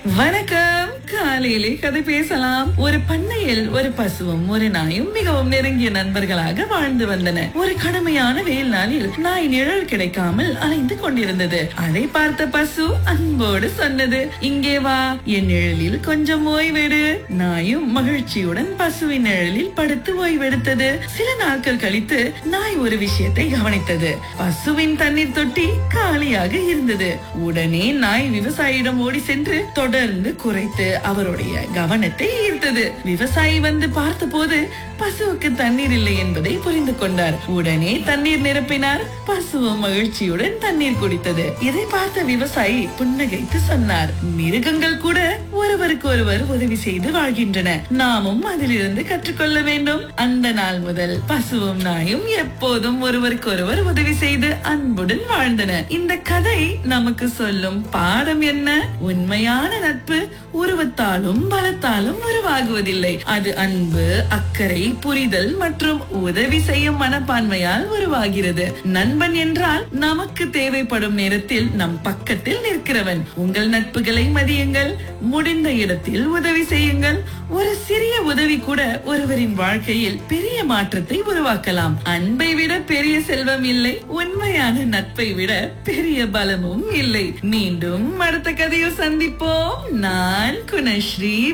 வணக்கம் காலையிலே கதை பேசலாம் ஒரு பண்ணையில் ஒரு பசுவும் ஒரு நாயும் மிகவும் நெருங்கிய நண்பர்களாக வாழ்ந்து வந்தன ஒரு கடுமையான வெயில் நாளில் நாய் நிழல் கிடைக்காமல் அலைந்து கொண்டிருந்தது அதை பார்த்த பசு அன்போடு சொன்னது இங்கே வா என் நிழலில் கொஞ்சம் ஓய்வெடு நாயும் மகிழ்ச்சியுடன் பசுவின் நிழலில் படுத்து ஓய்வெடுத்தது சில நாட்கள் கழித்து நாய் ஒரு விஷயத்தை கவனித்தது பசுவின் தண்ணீர் தொட்டி காலியாக இருந்தது உடனே நாய் விவசாயியிடம் ஓடி சென்று தொடர்ந்து குறைத்து அவருடைய கவனத்தை ஈர்த்தது விவசாயி வந்து பார்த்தபோது பசுவுக்கு தண்ணீர் இல்லை என்பதை புரிந்து கொண்டார் உடனே தண்ணீர் நிரப்பினார் பசுவும் மகிழ்ச்சியுடன் தண்ணீர் குடித்தது இதை பார்த்த விவசாயி புன்னகைத்து சொன்னார் மிருகங்கள் கூட ஒருவருக்கு ஒருவர் உதவி செய்து வாழ்கின்றன நாமும் அதிலிருந்து கற்றுக்கொள்ள வேண்டும் அந்த நாள் முதல் பசுவும் நாயும் எப்போதும் ஒருவருக்கு ஒருவர் உதவி செய்து அன்புடன் வாழ்ந்தன இந்த கதை நமக்கு சொல்லும் பாடம் என்ன உண்மையான நட்பு உருவத்தாலும் பலத்தாலும் உருவாகுவதில்லை அது அன்பு அக்கறை புரிதல் மற்றும் உதவி செய்யும் மனப்பான்மையால் உருவாகிறது நண்பன் என்றால் நமக்கு தேவைப்படும் நேரத்தில் நம் பக்கத்தில் நிற்கிறவன் உங்கள் நட்புகளை மதியுங்கள் முடிந்த இடத்தில் உதவி செய்யுங்கள் ஒரு சிறிய உதவி கூட ஒருவரின் வாழ்க்கையில் பெரிய மாற்றத்தை உருவாக்கலாம் அன்பை விட பெரிய செல்வம் இல்லை உண்மையான நட்பை விட பெரிய பலமும் இல்லை மீண்டும் அடுத்த கதையில் சந்திப்போம் நான் குணஸ்ரீ